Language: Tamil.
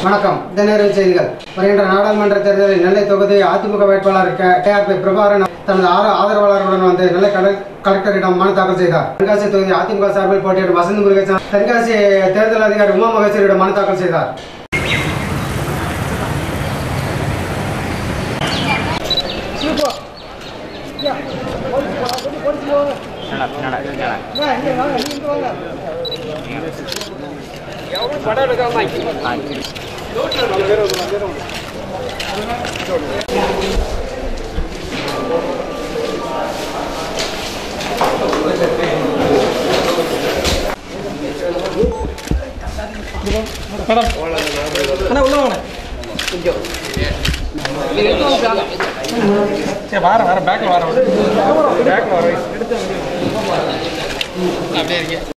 வணக்கம் தினகரன் செய்திகள் வருகின்ற நாடாளுமன்ற தேர்தலில் நெல்லை தொகுதி அதிமுக வேட்பாளர் கேஆர்பி பிரபாகரன் தனது ஆறு ஆதரவாளர்களுடன் வந்து நெல்லை கலெக்- கலெக்டரிடம் மனு தாக்கல் செய்தார் தென்காசி தொகுதி அதிமுக சார்பில் போட்டியிடும் வசந்த் முருகேசன் தென்காசி தேர்தல் அதிகாரி உமா மகேஸ்வரியிடம் மனு தாக்கல் செய்தார் அண்ணா உள்ள வாங்க சரி வார வார பேக்ல வார பேக்ல வர